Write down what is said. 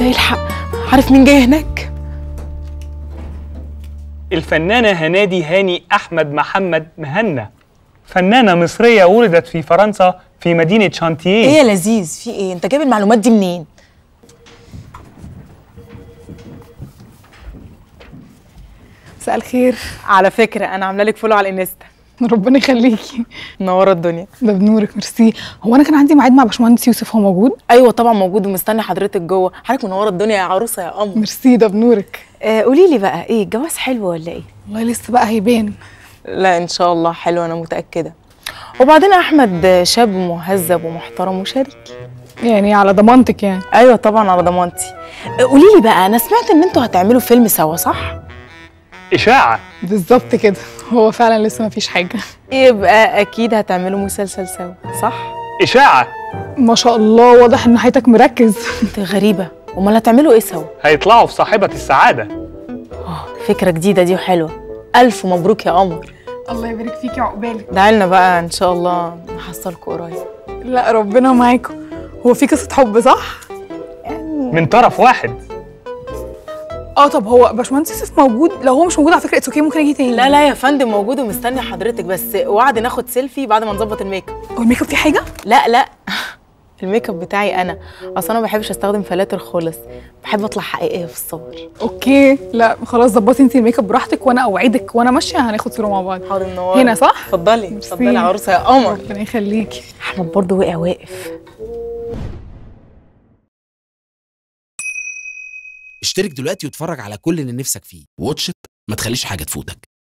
يلحق عارف مين جاي هناك الفنانة هنادي هاني أحمد محمد مهنا فنانة مصرية ولدت في فرنسا في مدينة ايه شانتييه يا لذيذ في ايه انت جايب المعلومات دي منين مساء الخير على فكره انا عامله لك فولو على الانستا ربنا يخليكي منوره الدنيا ده بنورك ميرسي هو انا كان عندي ميعاد مع باشمهندس يوسف هو موجود ايوه طبعا موجود ومستني حضرتك جوه حضرتك منوره الدنيا يا عروسه يا قمر ميرسي ده بنورك آه قولي لي بقى ايه الجواز حلو ولا ايه والله لسه بقى هيبان لا ان شاء الله حلو انا متاكده وبعدين احمد شاب مهذب ومحترم وشريك يعني على ضمانتك يعني ايوه طبعا على ضمانتي آه، قولي لي بقى انا سمعت ان انتوا هتعملوا فيلم سوا صح إشاعة بالظبط كده هو فعلا لسه ما فيش حاجه يبقى اكيد هتعملوا مسلسل سوا صح إشاعة ما شاء الله واضح ان حياتك مركز انت غريبه امال هتعملوا ايه سوا هيطلعوا في صاحبة السعادة فكره جديده دي وحلوه الف مبروك يا قمر الله يبارك فيكي عقبالك دعيلنا بقى ان شاء الله نحصلكوا قريب لا ربنا معاكم هو في قصه حب صح من طرف واحد اه طب هو باشمهندس يوسف موجود لو هو مش موجود على فكره اتس اوكي ممكن اجي تاني لا لا يا فندم موجود ومستني حضرتك بس وعد ناخد سيلفي بعد ما نظبط الميك اب هو الميك اب فيه حاجه لا لا الميك اب بتاعي انا اصلا انا ما بحبش استخدم فلاتر خالص بحب اطلع حقيقيه في الصور اوكي لا خلاص ظبطي انت الميك اب براحتك وانا اوعدك وانا ماشيه هناخد صوره مع بعض حاضر منور هنا صح اتفضلي ميرسي. اتفضلي يا عروسه يا قمر ربنا يخليكي احمد برضه وقع واقف اشترك دلوقتي واتفرج على كل اللي نفسك فيه واتش إت، ما تخليش حاجة تفوتك